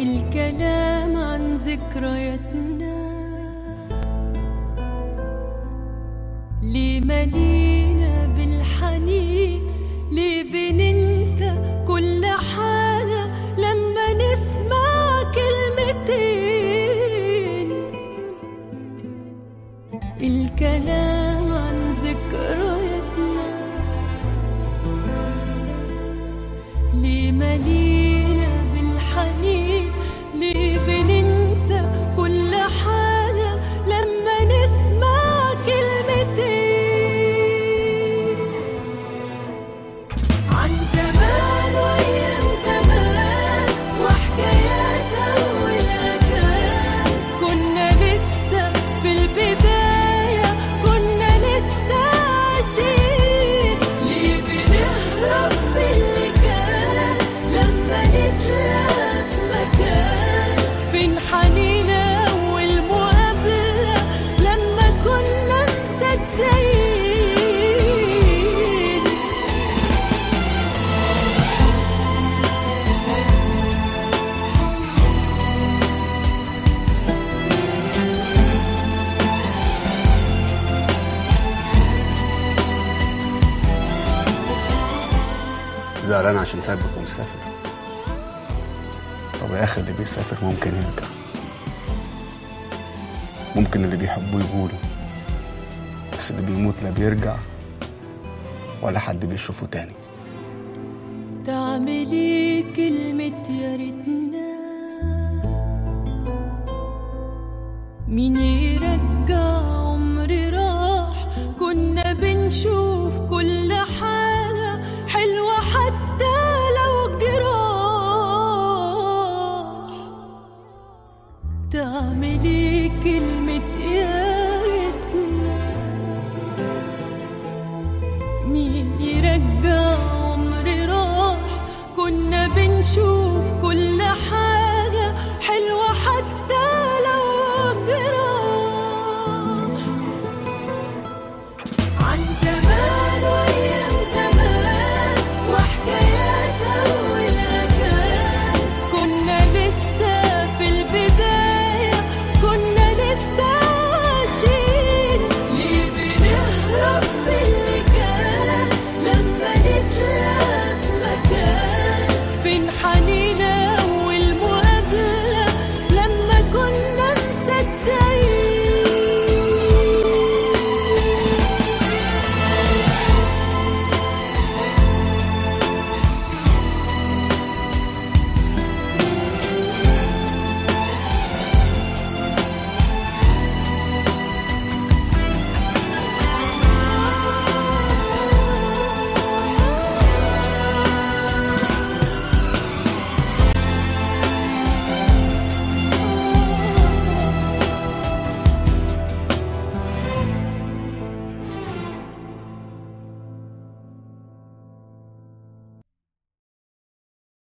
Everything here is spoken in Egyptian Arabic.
الكلام عن ذكرياتنا ليه ملينا بالحنين ليه بننسى كل حاجة لما نسمع كلمتين الكلام عن ذكرياتنا ليه ملينا بالحنين ليه بننسى كل حاجة لما نسمع كلمتين عن زمان وأيام زمان وحكايات أول كان كنا لسه في البداية كنا لسه عايشين ليه بنهرب من اللي كان لما نتلاقى في مكان فين حنين أول مقابلة لما كنا مصدقين زعلان عشان سايبك ومسافر طب يا اخي اللي بيسافر ممكن يرجع ممكن اللي بيحبوه يقولوا بس اللي بيموت لا بيرجع ولا حد بيشوفه تاني تعملي كلمة يا ريتنا مين يرجع عمري راح كنا بنشوف كل حاجة حلوة حتى لو جراح تعملي كلمة يا